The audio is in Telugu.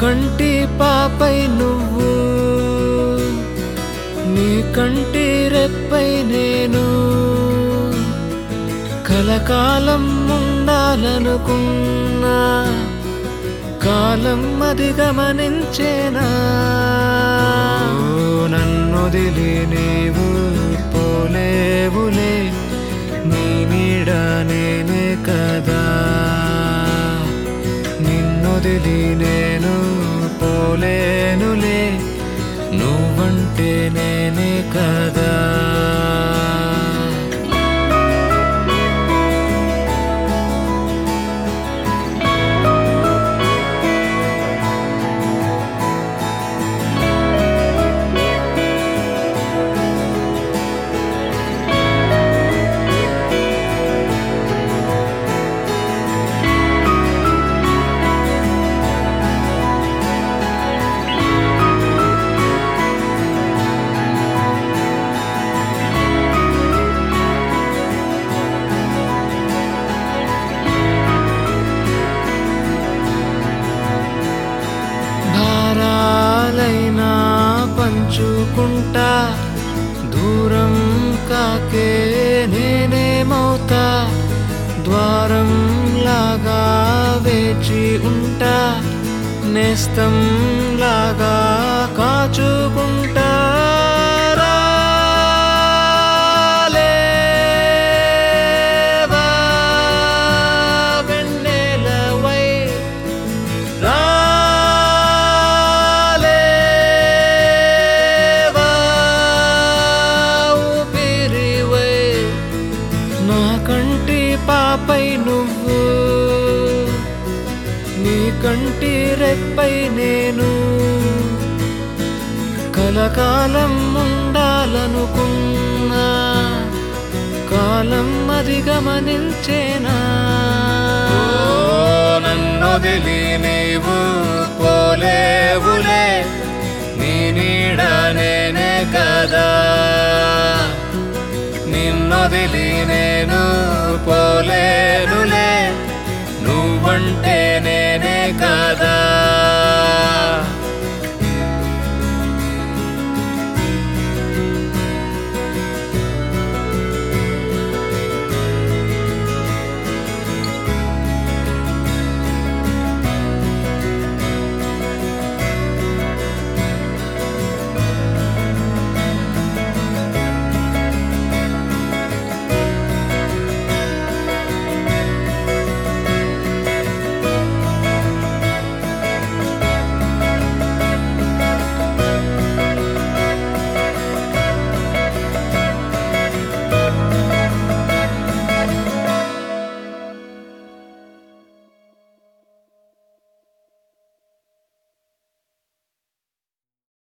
కంటి పాపై నువ్వు నీ కంటి రెప్పై నేను కలకాలం ఉండాలనుకున్నా కాలం అది గమనించేనా నన్నొదిలి నీవు పోలేవులే నీ నీడ నేనే కదా నిన్నొదిలి నేను పోలేనులే నువ్వంటే నేనే కదా భారాలైనా పంచుకుంటా దూరం కాకే నేనేమవుతా ద్వారం లాగా వేచి ఉంటా నేస్తం లాగా కాచుకుంటా రాలేవా వెన్నెలవై రాలేవా ఊపిరివై నా కంటి పాపై నువ్వు నీ కంటి రెప్పై నేను కలకాలం ఉండాలనుకున్నా కాలం అది గమనించేనా నన్నొదిలి నీవు పోలేవులే నీ నీడ నేనే కదా నిన్నొదిలి నేను పోలేనులే నువ్వంటే నేనే కదా